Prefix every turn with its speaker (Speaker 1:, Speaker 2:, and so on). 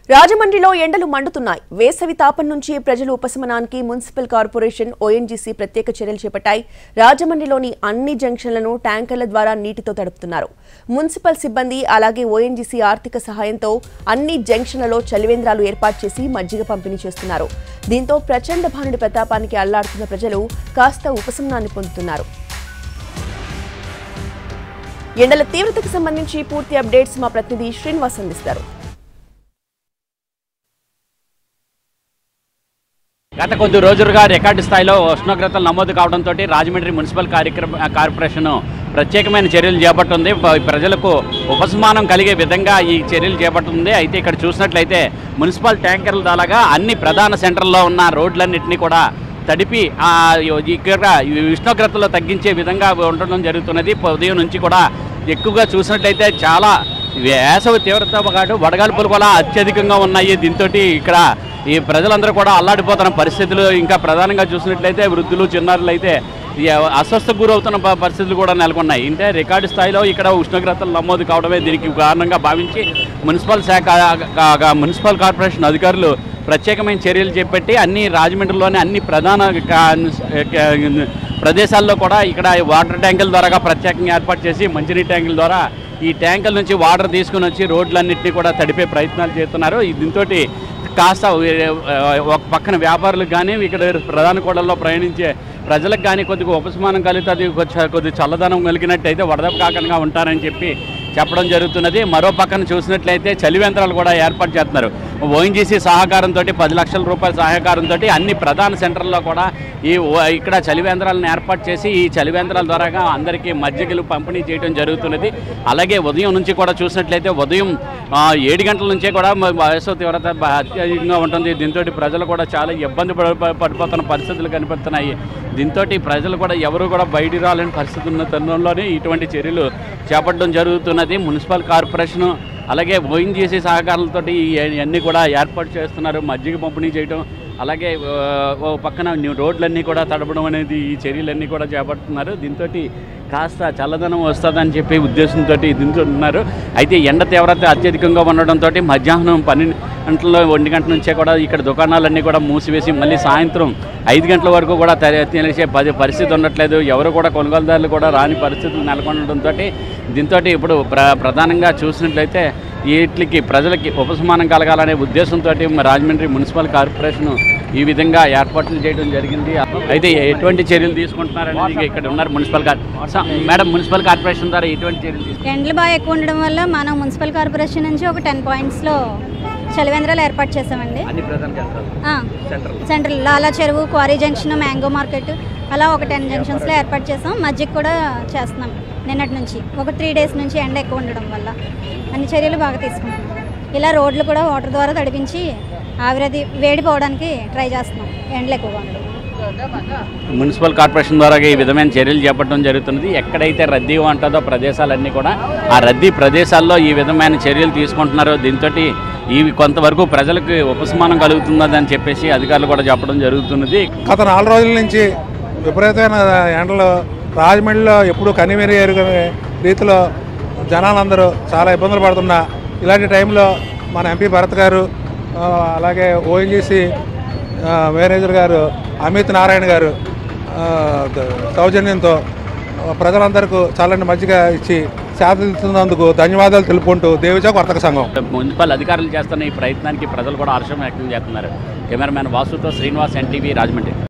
Speaker 1: రాజమండ్రిలో ఎండలు మండుతున్నాయి వేసవి తాపం నుంచి ప్రజలు ఉపశమనానికి మున్సిపల్ కార్పొరేషన్ ఓఎన్జీసీ ప్రత్యేక చర్యలు చేపట్టాయి రాజమండ్రిలోని అన్ని జంక్షన్లను ట్యాంకర్ల ద్వారా నీటితో తడుపుతున్నారు మున్సిపల్ సిబ్బంది అలాగే ఓఎన్జీసీ ఆర్థిక సహాయంతో అన్ని జంక్షన్లలో చలివేంద్రాలు ఏర్పాటు చేసి మజ్జిగ పంపిణీ చేస్తున్నారు దీంతో ప్రచండ భానుడి ప్రతాపానికి అల్లాడుతున్న ప్రజలు కాస్త ఉపశమనాన్ని పొందుతున్నారు ఎండల తీవ్రతకు సంబంధించి పూర్తి అప్డేట్స్ మా ప్రతినిధి శ్రీనివాస్ అందిస్తారు
Speaker 2: గత కొద్ది రోజులుగా రికార్డు స్థాయిలో ఉష్ణోగ్రతలు నమోదు కావడంతో రాజమండ్రి మున్సిపల్ కార్యక్రమ కార్పొరేషన్ ప్రత్యేకమైన చర్యలు చేపట్టింది ప- ప్రజలకు ఉపశమనం కలిగే విధంగా ఈ చర్యలు చేపట్టింది అయితే ఇక్కడ చూసినట్లయితే మున్సిపల్ ట్యాంకర్ల ద్వారాగా అన్ని ప్రధాన సెంటర్లో ఉన్న రోడ్లన్నింటినీ కూడా తడిపి ఆ, ఇక్కడ ఈ ఉష్ణోగ్రతలు తగ్గించే విధంగా ఉండడం జరుగుతున్నది ఉదయం నుంచి కూడా ఎక్కువగా చూసినట్లయితే చాలా వేసవి తీవ్రత కాదు వడగాల్పులు కూడా అత్యధికంగా ఉన్నాయి దీంతో ఇక్కడ ఈ ప్రజలందరూ కూడా అల్లాడిపోతున్న పరిస్థితులు ఇంకా ప్రధానంగా చూసినట్లయితే వృద్ధులు చిన్నారులు అయితే ఈ అస్వస్థకు గురవుతున్న ప- పరిస్థితులు కూడా నెలకొన్నాయి అంటే రికార్డు స్థాయిలో ఇక్కడ ఉష్ణోగ్రతలు నమోదు కావడమే దీనికి కారణంగా భావించి మున్సిపల్ శాఖ గా- గా- మున్సిపల్ కార్పొరేషన్ అధికారులు ప్రత్యేకమైన చర్యలు చేపట్టి అన్ని రాజమండ్రిలోని అన్ని ప్రధాన కా- కా- ప్రదేశాల్లో కూడా ఇక్కడ వాటర్ ట్యాంకుల ద్వారా ప్రత్యేకంగా ఏర్పాటు చేసి మంచినీటి ట్యాంకుల ద్వారా ఈ ట్యాంకుల నుంచి వాటర్ తీసుకుని వచ్చి రోడ్లన్నింటినీ కూడా తడిపే ప్రయత్నాలు చేస్తున్నారు ఈ దీంతో కాస్త ఆ, ఒక పక్కన వ్యాపారులకు కానీ ఇక్కడ ప్రధాన కూడల్లో ప్రయాణించే ప్రజలకు కానీ కొద్దిగా ఉపశమనం కలుగుతుంది కొద్ది కొద్ది చల్లదనం కలిగినట్టయితే వడదెబ్బ కాకుండా ఉంటారని చెప్పి చెప్పడం జరుగుతున్నది మరో పక్కన చూసినట్లయితే చలివేంద్రాలు కూడా ఏర్పాటు చేస్తున్నారు ఓఎన్జీసీ సహకారంతో పది లక్షల రూపాయల సహకారంతో అన్ని ప్రధాన సెంటర్లో కూడా ఈ ఓ- ఇక్కడ చలివేంద్రాలను ఏర్పాటు చేసి ఈ చలివేంద్రాల ద్వారాగా అందరికీ మజ్జిగలు పంపిణీ చేయడం జరుగుతున్నది అలాగే ఉదయం నుంచి కూడా చూసినట్లయితే ఉదయం ఆ, ఏడు గంటల నుంచే కూడా మ- వయసు తీవ్రత బ- అత్యధికంగా ఉంటుంది దీంతో ప్రజలు కూడా చాలా ఇబ్బంది పడ- ప- పడిపోతున్న పరిస్థితులు కనిపిస్తున్నాయి దీంతో ప్రజలు కూడా ఎవరు కూడా బయట రాలేని పరిస్థితి ఉన్న తరుణంలోనే ఇటువంటి చర్యలు చేపట్టడం జరుగుతున్నది మున్సిపల్ కార్పొరేషను అలాగే ఓఎన్జీసీ సహకారాలతో ఇవన్నీ కూడా ఏర్పాటు చేస్తున్నారు మజ్జిగ పంపిణీ చేయడం అలాగే ఆ, ఓ పక్కన న్యూ రోడ్లన్నీ కూడా తడపడం అనేది ఈ చర్యలన్నీ కూడా చేపడుతున్నారు దీంతో కాస్త చల్లదనం వస్తుందని చెప్పి ఉద్దేశంతో దించుతున్నారు అయితే ఎండ తీవ్రత అత్యధికంగా ఉండడంతో మధ్యాహ్నం పన్నెండు గంటల ఒంటి గంటల నుంచే కూడా ఇక్కడ దుకాణాలన్నీ కూడా మూసివేసి మళ్ళీ సాయంత్రం ఐదు గంటల వరకు కూడా తె- తెలిసే పది పరిస్థితి ఉండట్లేదు ఎవరు కూడా కొనుగోలుదారులు కూడా రాని పరిస్థితులు నెలకొనడంతో దీంతో ఇప్పుడు ప్ర ప్రధానంగా చూసినట్లయితే వీటికి ప్రజలకి ఉపశమనం కలగాలనే ఉద్దేశంతో రాజమండ్రి మున్సిపల్ కార్పొరేషన్ ఈ విధంగా ఏర్పాట్లు చేయడం జరిగింది అయితే ఎటువంటి చర్యలు తీసుకుంటున్నారనేది ఇక్కడ ఉన్నారు మున్సిపల్ కార్ స- మేడం మున్సిపల్ కార్పొరేషన్ ద్వారా ఎటువంటి చర్యలు తీసుకుంటున్నారు
Speaker 3: ఎండలు బాగా ఎక్కువ ఉండడం వల్ల మనం మున్సిపల్ కార్పొరేషన్ నుంచి ఒక టెన్ పాయింట్స్లో చలివేంద్రాలు ఏర్పాటు చేసామండి
Speaker 2: అన్ని ప్రధాన కేంద్రాలు
Speaker 3: ఆ,
Speaker 2: సెంటర్
Speaker 3: సెంట్రల్ లాలా చెరువు క్వారీ జంక్షన్ మ్యాంగో మార్కెట్ అలా ఒక టెన్ జంక్షన్స్లో ఏర్పాటు చేసాం మజ్జిగ కూడా చేస్తున్నాం నిన్నటి నుంచి ఒక త్రీ డేస్ నుంచి ఎండ ఎక్కువ ఉండడం వల్ల అన్ని చర్యలు బాగా తీసుకుంటున్నాం ఇలా రోడ్లు కూడా వాటర్ ద్వారా తడిపించి ఆవిరది వేడిపోవడానికి ట్రై చేస్తున్నాం ఎండలు ఎక్కువగా ఉండడం
Speaker 2: మున్సిపల్ కార్పొరేషన్ ద్వారా ఈ విధమైన చర్యలు చేపట్టడం జరుగుతున్నది ఎక్కడైతే రద్దీ ఉంటుందో ప్రదేశాలన్నీ కూడా ఆ రద్దీ ప్రదేశాల్లో ఈ విధమైన చర్యలు తీసుకుంటున్నారో దీంతో ఇవి కొంతవరకు ప్రజలకు ఉపశమనం కలుగుతున్నదని చెప్పేసి అధికారులు కూడా చెప్పడం జరుగుతున్నది
Speaker 4: గత నాలుగు రోజుల నుంచి విపరీతమైన ఎండలు రాజమండ్రిలో ఎప్పుడు కనిమెరి ఎరుగని రీతిలో జనాలందరూ చాలా ఇబ్బందులు పడుతున్నా ఇలాంటి టైంలో మన ఎంపీ భరత్ గారు ఆ, అలాగే ఓఎన్జీసీ మేనేజర్ గారు అమిత్ నారాయణ గారు ఆ, ద- సౌజన్యంతో ఆ, ప్రజలందరికీ చల్లని మజ్జిగ ఇచ్చి సాధిస్తున్నందుకు ధన్యవాదాలు తెలుపుకుంటూ దేవిచౌక్ వర్తక సంఘం
Speaker 2: మున్సిపల్ అధికారులు చేస్తున్న ఈ ప్రయత్నానికి ప్రజలు కూడా హర్షం వ్యక్తం చేస్తున్నారు కెమెరామ్యాన్ వాసుతో శ్రీనివాస్ ఎన్టీవీ రాజమండ్రి